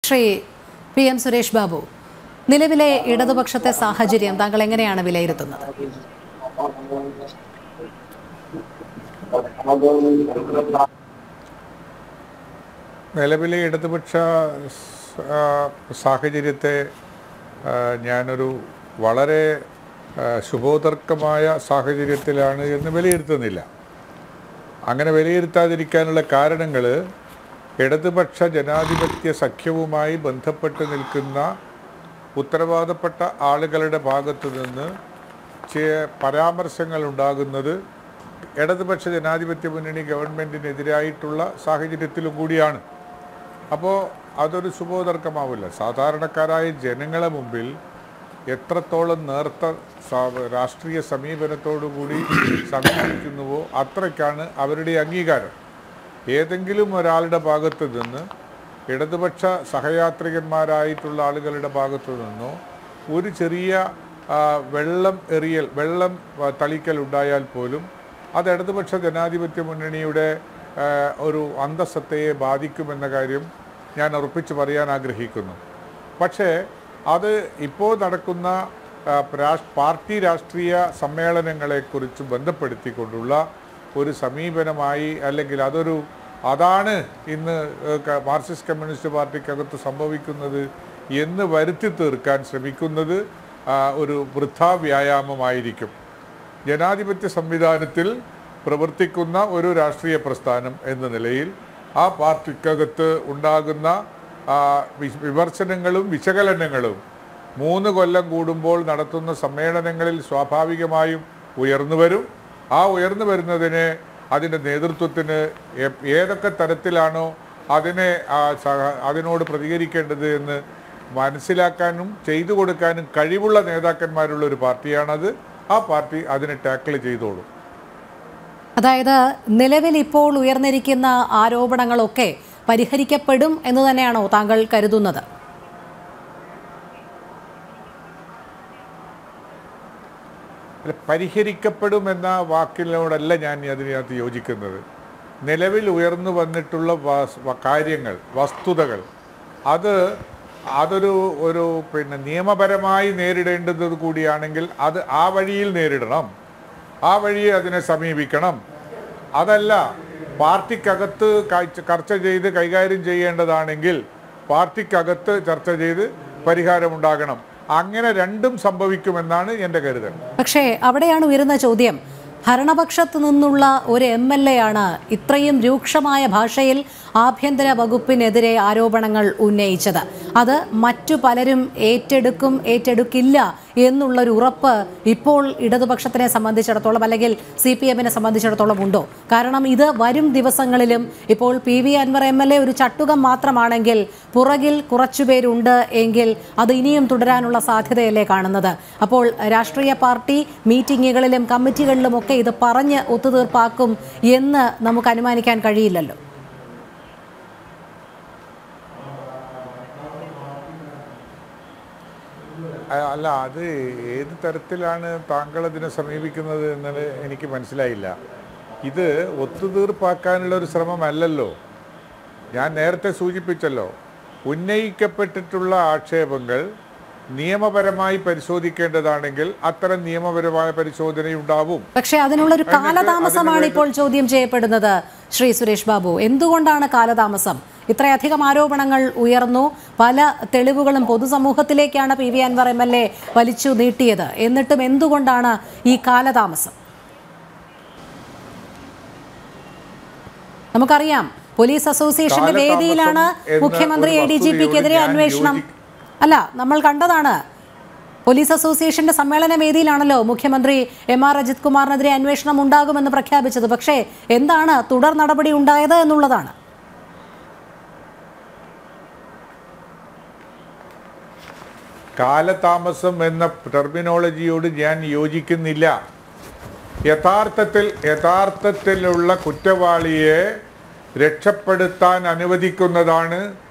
Shri P M Suresh Babu നിലവിലെ ഇടതുപക്ഷത്തെ സാഹചര്യം താങ്കൾ എങ്ങനെയാണ് വിലയിരുത്തുന്നത് നിലവിലെ ഇടതുപക്ഷ സ്- ആ, സാഹചര്യത്തെ ആ, ഞാനൊരു വളരെ ആ, ശുഭോദർക്കമായ സാഹചര്യത്തിലാണ് എന്ന് വിലയിരുത്തുന്നില്ല അങ്ങനെ വിലയിരുത്താതിരിക്കാനുള്ള കാരണങ്ങൾ ഇടതുപക്ഷ ജനാധിപത്യ സഖ്യവുമായി ബന്ധപ്പെട്ട് നിൽക്കുന്ന ഉത്തരവാദപ്പെട്ട ആളുകളുടെ ഭാഗത്തു നിന്ന് ചില പരാമർശങ്ങൾ ഉണ്ടാകുന്നത് ഇടതുപക്ഷ ജനാധിപത്യ മുന്നണി ഗവൺമെൻറ്റിനെതിരായിട്ടുള്ള സാഹചര്യത്തിലും കൂടിയാണ് അപ്പോൾ അതൊരു ശുഭോദർക്കമാവില്ല സാധാരണക്കാരായ ജനങ്ങളെ മുമ്പിൽ എത്രത്തോളം നേർത്ത സ- രാഷ്ട്രീയ സമീപനത്തോടുകൂടി സമീപിക്കുന്നുവോ അത്രയ്ക്കാണ് അവരുടെ അംഗീകാരം ഏതെങ്കിലും ഒരാളുടെ ഭാഗത്ത് നിന്ന് ഇടതുപക്ഷ സഹയാത്രികന്മാരായിട്ടുള്ള ആളുകളുടെ ഭാഗത്തു നിന്നോ ഒരു ചെറിയ ആ, വെള്ളം എറിയൽ വെള്ളം ആ, തളിക്കൽ ഉണ്ടായാൽ പോലും അത് ഇടതുപക്ഷ ജനാധിപത്യ മുന്നണിയുടെ ആ, ഒരു അന്തസ്സത്തയെ ബാധിക്കുമെന്ന കാര്യം ഞാൻ ഉറപ്പിച്ച് പറയാൻ ആഗ്രഹിക്കുന്നു പക്ഷേ അത് ഇപ്പോൾ നടക്കുന്ന ആ, രാഷ്- പാർട്ടി രാഷ്ട്രീയ സമ്മേളനങ്ങളെക്കുറിച്ച് ബന്ധപ്പെടുത്തിക്കൊണ്ടുള്ള ഒരു സമീപനമായി അല്ലെങ്കിൽ അതൊരു അതാണ് ഇന്ന് ഏഹ്, ക- മാർക്സിസ്റ്റ് കമ്മ്യൂണിസ്റ്റ് പാർട്ടിക്കകത്ത് സംഭവിക്കുന്നത് എന്ന് വരുത്തി തീർക്കാൻ ശ്രമിക്കുന്നത് ആ, ഒരു വൃഥാ വ്യായാമമായിരിക്കും ജനാധിപത്യ സംവിധാനത്തിൽ പ്രവർത്തിക്കുന്ന ഒരു രാഷ്ട്രീയ പ്രസ്ഥാനം എന്ന നിലയിൽ ആ പാർട്ടിക്കകത്ത് ഉണ്ടാകുന്ന ആ, വി- വിമർശനങ്ങളും വിശകലനങ്ങളും മൂന്ന് കൊല്ലം കൂടുമ്പോൾ നടത്തുന്ന സമ്മേളനങ്ങളിൽ സ്വാഭാവികമായും ഉയർന്നു വരും ആ ഉയർന്നു വരുന്നതിന് അതിൻ്റെ നേതൃത്വത്തിന് എ- ഏതൊക്കെ തരത്തിലാണോ അതിനെ ആ, സഹ- അതിനോട് പ്രതികരിക്കേണ്ടത് എന്ന് മനസ്സിലാക്കാനും ചെയ്തു കൊടുക്കാനും കഴിവുള്ള നേതാക്കന്മാരുള്ള ഒരു പാർട്ടിയാണത് ആ പാർട്ടി അതിനെ ടാക്കിൾ ചെയ്തോളും അതായത് നിലവിൽ ഇപ്പോൾ ഉയർന്നിരിക്കുന്ന ആരോപണങ്ങളൊക്കെ പരിഹരിക്കപ്പെടും എന്ന് തന്നെയാണോ താങ്കൾ കരുതുന്നത് അല്ല, പരിഹരിക്കപ്പെടുമെന്ന വാക്കിനോടല്ല ഞാൻ അതിനകത്ത് യോജിക്കുന്നത് നിലവിൽ ഉയർന്നു വന്നിട്ടുള്ള വസ്- വ- കാര്യങ്ങൾ വസ്തുതകൾ അത് അതൊരു ഒരു പിന്നെ നിയമപരമായി നേരിടേണ്ടത് കൂടിയാണെങ്കിൽ അത് ആ വഴിയിൽ നേരിടണം ആ വഴിയെ അതിനെ സമീപിക്കണം അതല്ല പാർട്ടിക്കകത്ത് കാഴ്ച- ചർച്ച ചെയ്ത് കൈകാര്യം ചെയ്യേണ്ടതാണെങ്കിൽ പാർട്ടിക്കകത്ത് ചർച്ച ചെയ്ത് പരിഹാരമുണ്ടാകണം അങ്ങനെ രണ്ടും സംഭവിക്കുമെന്നാണ് എൻ്റെ കരുതൽ പക്ഷേ അവിടെയാണ് ഉയരുന്ന ചോദ്യം ഭരണപക്ഷത്ത് നിന്നുള്ള ഒരു എം എൽ എ ആണ് ഇത്രയും രൂക്ഷമായ ഭാഷയിൽ ആഭ്യന്തര വകുപ്പിനെതിരെ ആരോപണങ്ങൾ ഉന്നയിച്ചത് അത് മറ്റു പലരും ഏറ്റെടുക്കും ഏറ്റെടുക്കില്ല എന്നുള്ളൊരു ഉറപ്പ് ഇപ്പോൾ ഇടതുപക്ഷത്തിനെ സംബന്ധിച്ചിടത്തോളം അല്ലെങ്കിൽ സി പി എമ്മിനെ സംബന്ധിച്ചിടത്തോളം ഉണ്ടോ കാരണം ഇത് വരും ദിവസങ്ങളിലും ഇപ്പോൾ P V Anwar M L A ഒരു ചട്ടുകം മാത്രമാണെങ്കിൽ പുറകിൽ കുറച്ചുപേരുണ്ട് എങ്കിൽ അത് ഇനിയും തുടരാനുള്ള സാധ്യതയല്ലേ കാണുന്നത് അപ്പോൾ രാഷ്ട്രീയ പാർട്ടി മീറ്റിങ്ങുകളിലും കമ്മിറ്റികളിലും ഒക്കെ ഇത് പറഞ്ഞ് ഒത്തുതീർപ്പാക്കും എന്ന് നമുക്ക് അനുമാനിക്കാൻ കഴിയില്ലല്ലോ അ- അല്ല അത് ഏത് തരത്തിലാണ് താങ്കൾ അതിനെ സമീപിക്കുന്നത് എന്നത് എനിക്ക് മനസ്സിലായില്ല ഇത് ഒത്തുതീർപ്പാക്കാനുള്ള ഒരു ശ്രമമല്ലല്ലോ ഞാൻ നേരത്തെ സൂചിപ്പിച്ചല്ലോ ഉന്നയിക്കപ്പെട്ടിട്ടുള്ള ആക്ഷേപങ്ങൾ നിയമപരമായി പരിശോധിക്കേണ്ടതാണെങ്കിൽ അത്തരം നിയമപരമായ പരിശോധനയുണ്ടാവും പക്ഷേ അതിനുള്ളൊരു എന്നിട്ട് കാലതാമസമാണ് അതിനുവേണ്ടി- ഇപ്പോൾ ചോദ്യം ചെയ്യപ്പെടുന്നത് ശ്രീ സുരേഷ് ബാബു എന്തുകൊണ്ടാണ് കാലതാമസം ഇത്രയധികം ആരോപണങ്ങൾ ഉയർന്നു പല തെളിവുകളും പൊതുസമൂഹത്തിലേക്കാണ് P V Anwar M L A വലിച്ചു നീട്ടിയത് എന്നിട്ടും എന്തുകൊണ്ടാണ് ഈ കാലതാമസം നമുക്കറിയാം പോലീസ് അസോസിയേഷന്റെ കാലതാമസം വേദിയിലാണ് എന്ന മുഖ്യമന്ത്രി ഒരു എ ഡി ജി പിക്കെതിരെ വസ്തുതയോട് ഞാൻ അന്വേഷണം യോജി- അല്ല നമ്മൾ കണ്ടതാണ് പോലീസ് അസോസിയേഷന്റെ സമ്മേളന വേദിയിലാണല്ലോ മുഖ്യമന്ത്രി എം ആർ അജിത് കുമാറിനെതിരെ അന്വേഷണം ഉണ്ടാകുമെന്ന് പ്രഖ്യാപിച്ചത് പക്ഷേ എന്താണ് തുടർ നടപടി ഉണ്ടായത് എന്നുള്ളതാണ് കാലതാമസം എന്ന ടെർമിനോളജിയോട് ഞാൻ യോജിക്കുന്നില്ല യഥാർത്ഥത്തിൽ യഥാർത്ഥത്തിലുള്ള കുറ്റവാളിയെ രക്ഷപ്പെടുത്താൻ അനുവദിക്കുന്നതാണ്